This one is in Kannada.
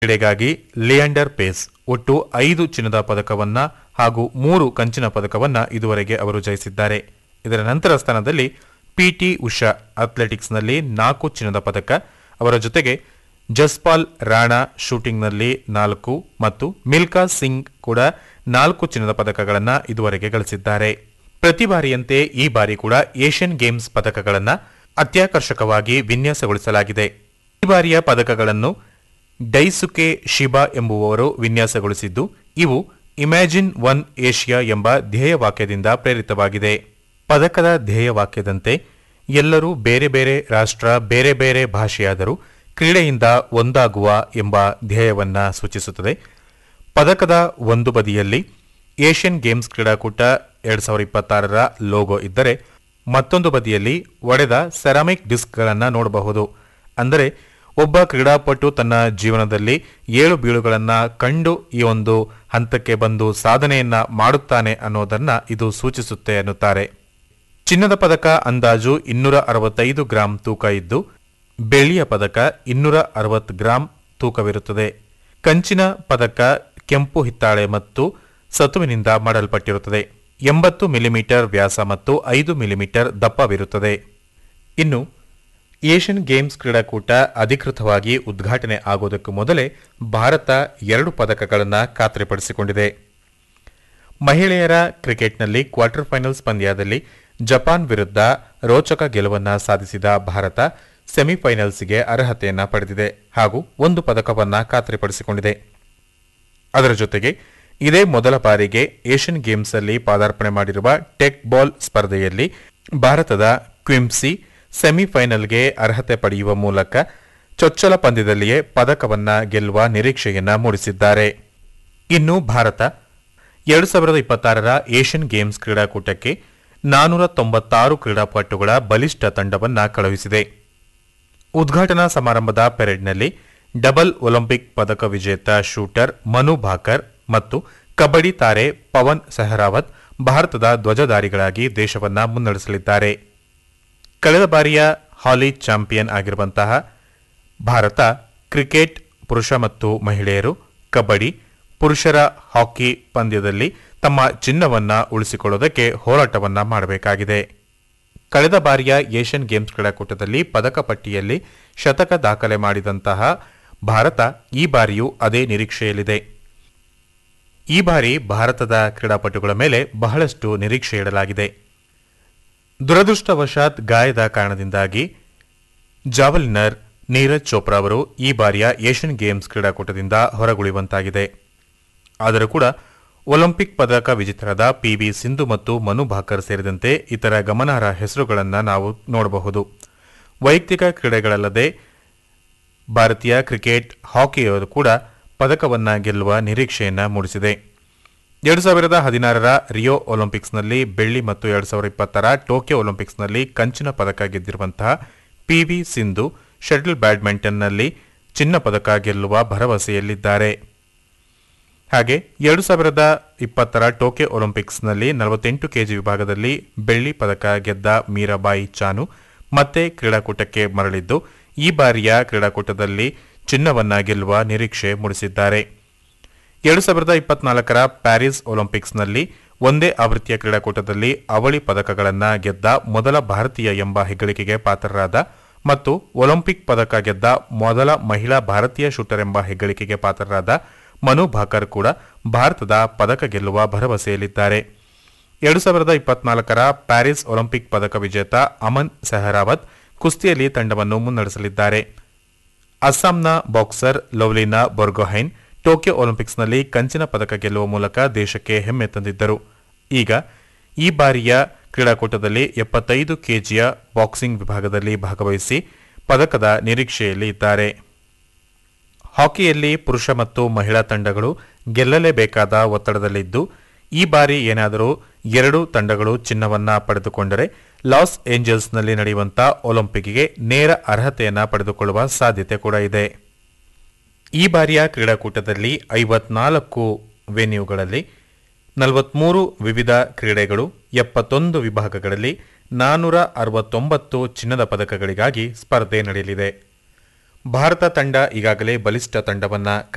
ಕ್ರೀಡೆಗಾಗಿ ಲಿಯಾಂಡರ್ ಪೇಸ್ ಒಟ್ಟು ಐದು ಚಿನ್ನದ ಪದಕವನ್ನ ಹಾಗೂ ಮೂರು ಕಂಚಿನ ಪದಕವನ್ನ ಇದುವರೆಗೆ ಅವರು ಜಯಿಸಿದ್ದಾರೆ ಇದರ ನಂತರ ಸ್ಥಾನದಲ್ಲಿ ಪಿಟಿ ಉಷಾ ಅಥ್ಲೆಟಿಕ್ಸ್ನಲ್ಲಿ ನಾಲ್ಕು ಚಿನ್ನದ ಪದಕ ಅವರ ಜೊತೆಗೆ ಜಸ್ಪಾಲ್ ರಾಣಾ ಶೂಟಿಂಗ್ನಲ್ಲಿ ನಾಲ್ಕು ಮತ್ತು ಮಿಲ್ಕಾ ಸಿಂಗ್ ಕೂಡ ನಾಲ್ಕು ಚಿನ್ನದ ಪದಕಗಳನ್ನು ಇದುವರೆಗೆ ಗಳಿಸಿದ್ದಾರೆ ಪ್ರತಿ ಬಾರಿಯಂತೆ ಈ ಬಾರಿ ಕೂಡ ಏಷ್ಯನ್ ಗೇಮ್ಸ್ ಪದಕಗಳನ್ನು ಅತ್ಯಾಕರ್ಷಕವಾಗಿ ವಿನ್ಯಾಸಗೊಳಿಸಲಾಗಿದೆ ಈ ಬಾರಿಯ ಪದಕಗಳನ್ನು ಡೈಸುಕೆ ಶಿಬಾ ಎಂಬುವವರು ವಿನ್ಯಾಸಗೊಳಿಸಿದ್ದು ಇವು ಇಮ್ಯಾಜಿನ್ ಒನ್ ಏಷ್ಯಾ ಎಂಬ ಧ್ಯೇಯವಾಕ್ಯದಿಂದ ಪ್ರೇರಿತವಾಗಿದೆ ಪದಕದ ಧ್ಯೇಯವಾಕ್ಯದಂತೆ ಎಲ್ಲರೂ ಬೇರೆ ಬೇರೆ ರಾಷ್ಟ್ರ ಬೇರೆ ಬೇರೆ ಭಾಷೆಯಾದರೂ ಕ್ರೀಡೆಯಿಂದ ಒಂದಾಗುವ ಎಂಬ ಧ್ಯೇಯವನ್ನ ಸೂಚಿಸುತ್ತದೆ ಪದಕದ ಒಂದು ಬದಿಯಲ್ಲಿ ಏಷ್ಯನ್ ಗೇಮ್ಸ್ ಕ್ರೀಡಾಕೂಟ ಎರಡ್ ಸಾವಿರದ ಇಪ್ಪತ್ತಾರರ ಲೋಗೋ ಇದ್ದರೆ ಮತ್ತೊಂದು ಬದಿಯಲ್ಲಿ ಒಡೆದ ಸೆರಾಮಿಕ್ ಡಿಸ್ಕ್ಗಳನ್ನು ನೋಡಬಹುದು ಅಂದರೆ ಒಬ್ಬ ಕ್ರೀಡಾಪಟು ತನ್ನ ಜೀವನದಲ್ಲಿ ಏಳು ಬೀಳುಗಳನ್ನು ಕಂಡು ಈ ಒಂದು ಹಂತಕ್ಕೆ ಬಂದು ಸಾಧನೆಯನ್ನ ಮಾಡುತ್ತಾನೆ ಅನ್ನೋದನ್ನ ಇದು ಸೂಚಿಸುತ್ತೆ ಅನ್ನುತ್ತಾರೆ ಚಿನ್ನದ ಪದಕ ಅಂದಾಜು ಇನ್ನೂರ ಅರವತ್ತೈದು ಗ್ರಾಂ ತೂಕ ಇದ್ದು ಬೆಳ್ಳಿಯ ಪದಕ ಇನ್ನೂರ ಅರವತ್ತು ಗ್ರಾಂ ತೂಕವಿರುತ್ತದೆ ಕಂಚಿನ ಪದಕ ಕೆಂಪು ಹಿತ್ತಾಳೆ ಮತ್ತು ಸತುವಿನಿಂದ ಮಾಡಲ್ಪಟ್ಟಿರುತ್ತದೆ ಎಂಬತ್ತು ಮಿಲಿಮೀಟರ್ ವ್ಯಾಸ ಮತ್ತು ಐದು ಮಿಲಿಮೀಟರ್ ದಪ್ಪವಿರುತ್ತದೆ ಇನ್ನು ಏಷ್ಯನ್ ಗೇಮ್ಸ್ ಕ್ರೀಡಾಕೂಟ ಅಧಿಕೃತವಾಗಿ ಉದ್ಘಾಟನೆ ಆಗುವುದಕ್ಕೂ ಮೊದಲೇ ಭಾರತ ಎರಡು ಪದಕಗಳನ್ನು ಖಾತ್ರಿಪಡಿಸಿಕೊಂಡಿದೆ ಮಹಿಳೆಯರ ಕ್ರಿಕೆಟ್ನಲ್ಲಿ ಕ್ವಾರ್ಟರ್ ಫೈನಲ್ಸ್ ಪಂದ್ಯದಲ್ಲಿ ಜಪಾನ್ ವಿರುದ್ಧ ರೋಚಕ ಗೆಲುವನ್ನ ಸಾಧಿಸಿದ ಭಾರತ ಸೆಮಿಫೈನಲ್ಸ್ಗೆ ಅರ್ಹತೆಯನ್ನ ಪಡೆದಿದೆ ಹಾಗೂ ಒಂದು ಪದಕವನ್ನ ಖಾತ್ರಿಪಡಿಸಿಕೊಂಡಿದೆ ಅದರ ಜೊತೆಗೆ ಇದೇ ಮೊದಲ ಬಾರಿಗೆ ಏಷ್ಯನ್ ಗೇಮ್ಸ್ ಅಲ್ಲಿ ಪಾದಾರ್ಪಣೆ ಮಾಡಿರುವ ಟೆಕ್ ಬಾಲ್ ಸ್ಪರ್ಧೆಯಲ್ಲಿ ಭಾರತದ ಕ್ವಿಮ್ಸಿ ಸೆಮಿಫೈನಲ್ಗೆ ಅರ್ಹತೆ ಪಡೆಯುವ ಮೂಲಕ ಚೊಚ್ಚಲ ಪಂದ್ಯದಲ್ಲಿಯೇ ಪದಕವನ್ನ ಗೆಲ್ಲುವ ನಿರೀಕ್ಷೆಯನ್ನ ಮೂಡಿಸಿದ್ದಾರೆ ಇನ್ನು ಭಾರತ ಎರಡು ಸಾವಿರದ ಇಪ್ಪತ್ತಾರರ ಏಷ್ಯನ್ ಗೇಮ್ಸ್ ಕ್ರೀಡಾಕೂಟಕ್ಕೆ ನಾನೂರ ತೊಂಬತ್ತಾರು ಕ್ರೀಡಾಪಟುಗಳ ಬಲಿಷ್ಠ ತಂಡವನ್ನ ಕಳುಹಿಸಿದೆ ಉದ್ಘಾಟನಾ ಸಮಾರಂಭದ ಪೆರೇಡ್ನಲ್ಲಿ ಡಬಲ್ ಒಲಿಂಪಿಕ್ ಪದಕ ವಿಜೇತ ಶೂಟರ್ ಮನು ಭಾಕರ್ ಮತ್ತು ಕಬಡ್ಡಿ ತಾರೆ ಪವನ್ ಸೆಹರಾವತ್ ಭಾರತದ ಧ್ವಜಧಾರಿಗಳಾಗಿ ದೇಶವನ್ನ ಮುನ್ನಡೆಸಲಿದ್ದಾರೆ ಕಳೆದ ಬಾರಿಯ ಹಾಲಿ ಚಾಂಪಿಯನ್ ಆಗಿರುವಂತಹ ಭಾರತ ಕ್ರಿಕೆಟ್ ಪುರುಷ ಮತ್ತು ಮಹಿಳೆಯರು ಕಬಡ್ಡಿ ಪುರುಷರ ಹಾಕಿ ಪಂದ್ಯದಲ್ಲಿ ತಮ್ಮ ಚಿನ್ನವನ್ನ ಉಳಿಸಿಕೊಳ್ಳುವುದಕ್ಕೆ ಹೋರಾಟವನ್ನ ಮಾಡಬೇಕಾಗಿದೆ ಕಳೆದ ಬಾರಿಯ ಏಷ್ಯನ್ ಗೇಮ್ಸ್ ಕ್ರೀಡಾಕೂಟದಲ್ಲಿ ಪದಕ ಪಟ್ಟಿಯಲ್ಲಿ ಶತಕ ದಾಖಲೆ ಮಾಡಿದಂತಹ ಭಾರತ ಈ ಬಾರಿಯೂ ಅದೇ ನಿರೀಕ್ಷೆಯಲ್ಲಿದೆ ಈ ಬಾರಿ ಭಾರತದ ಕ್ರೀಡಾಪಟುಗಳ ಮೇಲೆ ಬಹಳಷ್ಟು ನಿರೀಕ್ಷೆ ಇಡಲಾಗಿದೆ ದುರದೃಷ್ಟವಶಾತ್ ಗಾಯದ ಕಾರಣದಿಂದಾಗಿ ಜಾವಲಿನರ್ ನೀರಜ್ ಚೋಪ್ರಾ ಅವರು ಈ ಬಾರಿಯ ಏಷ್ಯನ್ ಗೇಮ್ಸ್ ಕ್ರೀಡಾಕೂಟದಿಂದ ಹೊರಗುಳಿಯುವಂತಾಗಿದೆ ಆದರೂ ಕೂಡ ಒಲಿಂಪಿಕ್ ಪದಕ ವಿಜೇತರಾದ ಪಿವಿ ಸಿಂಧು ಮತ್ತು ಮನು ಭಾಕರ್ ಸೇರಿದಂತೆ ಇತರ ಗಮನಾರ್ಹ ಹೆಸರುಗಳನ್ನು ನಾವು ನೋಡಬಹುದು ವೈಯಕ್ತಿಕ ಕ್ರೀಡೆಗಳಲ್ಲದೆ ಭಾರತೀಯ ಕ್ರಿಕೆಟ್ ಹಾಕಿಯವರು ಕೂಡ ಪದಕವನ್ನ ಗೆಲ್ಲುವ ನಿರೀಕ್ಷೆಯನ್ನ ಮೂಡಿಸಿದೆ ಎರಡು ಸಾವಿರದ ಹದಿನಾರರ ರಿಯೋ ಒಲಿಂಪಿಕ್ಸ್ನಲ್ಲಿ ಬೆಳ್ಳಿ ಮತ್ತು ಎರಡು ಸಾವಿರದ ಇಪ್ಪತ್ತರ ಟೋಕಿಯೋ ಒಲಿಂಪಿಕ್ಸ್ನಲ್ಲಿ ಕಂಚಿನ ಪದಕ ಗೆದ್ದಿರುವಂತಹ ಪಿವಿ ಸಿಂಧು ಶಟಲ್ ಬ್ಯಾಡ್ಮಿಂಟನ್ನಲ್ಲಿ ಚಿನ್ನ ಪದಕ ಗೆಲ್ಲುವ ಭರವಸೆಯಲ್ಲಿದ್ದಾರೆ ಹಾಗೆ ಎರಡು ಸಾವಿರದ ಇಪ್ಪತ್ತರ ಟೋಕಿಯೋ ಒಲಿಂಪಿಕ್ಸ್ನಲ್ಲಿ ನಲವತ್ತೆಂಟು ಕೆಜಿ ವಿಭಾಗದಲ್ಲಿ ಬೆಳ್ಳಿ ಪದಕ ಗೆದ್ದ ಮೀರಾಬಾಯಿ ಚಾನು ಮತ್ತೆ ಕ್ರೀಡಾಕೂಟಕ್ಕೆ ಮರಳಿದ್ದು ಈ ಬಾರಿಯ ಕ್ರೀಡಾಕೂಟದಲ್ಲಿ ಚಿನ್ನವನ್ನ ಗೆಲ್ಲುವ ನಿರೀಕ್ಷೆ ಮೂಡಿಸಿದ್ದಾರೆ ಎರಡು ಸಾವಿರದ ಇಪ್ಪತ್ನಾಲ್ಕರ ಪ್ಯಾರಿಸ್ ಒಲಿಂಪಿಕ್ಸ್ನಲ್ಲಿ ಒಂದೇ ಆವೃತ್ತಿಯ ಕ್ರೀಡಾಕೂಟದಲ್ಲಿ ಅವಳಿ ಪದಕಗಳನ್ನು ಗೆದ್ದ ಮೊದಲ ಭಾರತೀಯ ಎಂಬ ಹೆಗ್ಗಳಿಕೆಗೆ ಪಾತ್ರರಾದ ಮತ್ತು ಒಲಿಂಪಿಕ್ ಪದಕ ಗೆದ್ದ ಮೊದಲ ಮಹಿಳಾ ಭಾರತೀಯ ಶೂಟರ್ ಎಂಬ ಹೆಗ್ಗಳಿಕೆಗೆ ಪಾತ್ರರಾದ ಮನು ಭಾಕರ್ ಕೂಡ ಭಾರತದ ಪದಕ ಗೆಲ್ಲುವ ಭರವಸೆಯಲ್ಲಿದ್ದಾರೆ ಎರಡು ಸಾವಿರದ ಇಪ್ಪತ್ನಾಲ್ಕರ ಪ್ಯಾರಿಸ್ ಒಲಿಂಪಿಕ್ ಪದಕ ವಿಜೇತ ಅಮನ್ ಸೆಹರಾವತ್ ಕುಸ್ತಿಯಲ್ಲಿ ತಂಡವನ್ನು ಮುನ್ನಡೆಸಲಿದ್ದಾರೆ ಅಸ್ಸಾಂನ ಬಾಕ್ಸರ್ ಲವ್ಲಿನಾ ಬೊರ್ಗೊಹೈನ್ ಟೋಕಿಯೋ ಒಲಿಂಪಿಕ್ಸ್ನಲ್ಲಿ ಕಂಚಿನ ಪದಕ ಗೆಲ್ಲುವ ಮೂಲಕ ದೇಶಕ್ಕೆ ಹೆಮ್ಮೆ ತಂದಿದ್ದರು ಈಗ ಈ ಬಾರಿಯ ಕ್ರೀಡಾಕೂಟದಲ್ಲಿ ಎಪ್ಪತ್ತೈದು ಕೆಜಿಯ ಬಾಕ್ಸಿಂಗ್ ವಿಭಾಗದಲ್ಲಿ ಭಾಗವಹಿಸಿ ಪದಕದ ನಿರೀಕ್ಷೆಯಲ್ಲಿ ಇದ್ದಾರೆ ಹಾಕಿಯಲ್ಲಿ ಪುರುಷ ಮತ್ತು ಮಹಿಳಾ ತಂಡಗಳು ಗೆಲ್ಲಲೇಬೇಕಾದ ಒತ್ತಡದಲ್ಲಿದ್ದು ಈ ಬಾರಿ ಏನಾದರೂ ಎರಡು ತಂಡಗಳು ಚಿನ್ನವನ್ನ ಪಡೆದುಕೊಂಡರೆ ಲಾಸ್ ಏಂಜಲ್ಸ್ನಲ್ಲಿ ನಡೆಯುವಂತ ಒಲಿಂಪಿಕ್ಗೆ ನೇರ ಅರ್ಹತೆಯನ್ನ ಪಡೆದುಕೊಳ್ಳುವ ಸಾಧ್ಯತೆ ಕೂಡ ಇದೆ ಈ ಬಾರಿಯ ಕ್ರೀಡಾಕೂಟದಲ್ಲಿ ಐವತ್ನಾಲ್ಕು ವೆನ್ಯೂಗಳಲ್ಲಿ ನಲವತ್ಮೂರು ವಿವಿಧ ಕ್ರೀಡೆಗಳು ಎಪ್ಪತ್ತೊಂದು ವಿಭಾಗಗಳಲ್ಲಿ ನಾನ್ನೂರ ಅರವತ್ತೊಂಬತ್ತು ಚಿನ್ನದ ಪದಕಗಳಿಗಾಗಿ ಸ್ಪರ್ಧೆ ನಡೆಯಲಿದೆ ಭಾರತ ತಂಡ ಈಗಾಗಲೇ ಬಲಿಷ್ಠ ತಂಡವನ್ನ